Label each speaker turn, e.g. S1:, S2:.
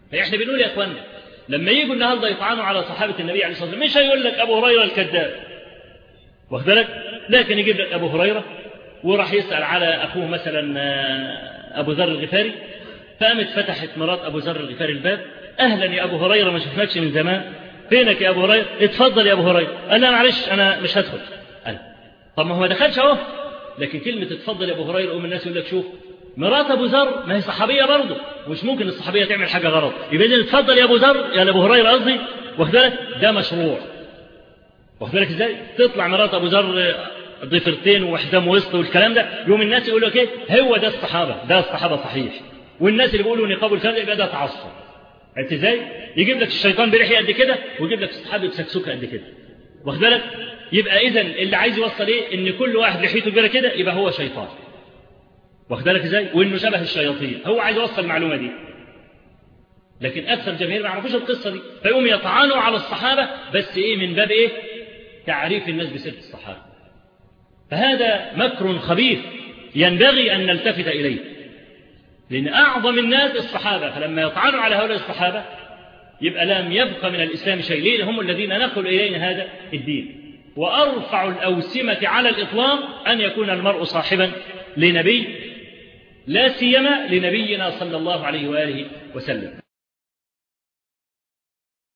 S1: فإحنا بنقول يا أخوانا لما يجوا النهارده يطعنوا على صحابة النبي عليه الصلاة والسلام مش هيقول لك أبو هريرة الكذاب واخد بالك لكن يجيب لك أبو هريرة وراح يسأل على أخوه مثلا أبو ذر الغفاري فقامت فتحت مرات أبو ذر الغفاري الباب أهلا يا أبو هريرة ما شفناكش من زمان فينك يا أبو هريرة اتفضل يا أبو هريرة قال لا معلش أنا مش هدخل قال طب ما هو ما دخلش أهو لكن كلمة اتفضل يا أبو هريرة قوم الناس يقول لك شوف مرات أبو ذر ما هي صحابية برضه مش ممكن الصحابية تعمل حاجة غلط يبقى إذا اتفضل يا أبو ذر يا أبو هريرة قصدي واخد بالك ده مشروع واخد بالك إزاي تطلع مرات أبو ذر ضفرتين وحزام وسط والكلام ده يوم الناس يقول لك ايه هو ده الصحابة ده الصحابة صحيح والناس اللي بيقولوا نقاب الكلام ده يبقى ده تعصب عرفت ازاي يجيب لك الشيطان بريحي قد كده ويجيب لك الصحابة بسكسوكة قد كده واخد بالك يبقى اذا اللي عايز يوصل ايه ان كل واحد لحيته كبيره كده يبقى هو شيطان واخد بالك ازاي وانه شبه الشياطين هو عايز يوصل المعلومه دي لكن اكثر الجماهير ما يعرفوش القصه دي فيقوم يطعنوا على الصحابه بس ايه من باب ايه تعريف الناس بسيره الصحابه فهذا مكر خبيث ينبغي ان نلتفت اليه لان اعظم الناس الصحابه فلما يطعنوا على هؤلاء الصحابه يبقى لم يبقى من الاسلام شيء ليه هم الذين نقلوا الينا هذا الدين وارفع الاوسمه على الاطلاق ان يكون المرء صاحبا لنبي لا سيما لنبينا صلى الله عليه وآله وسلم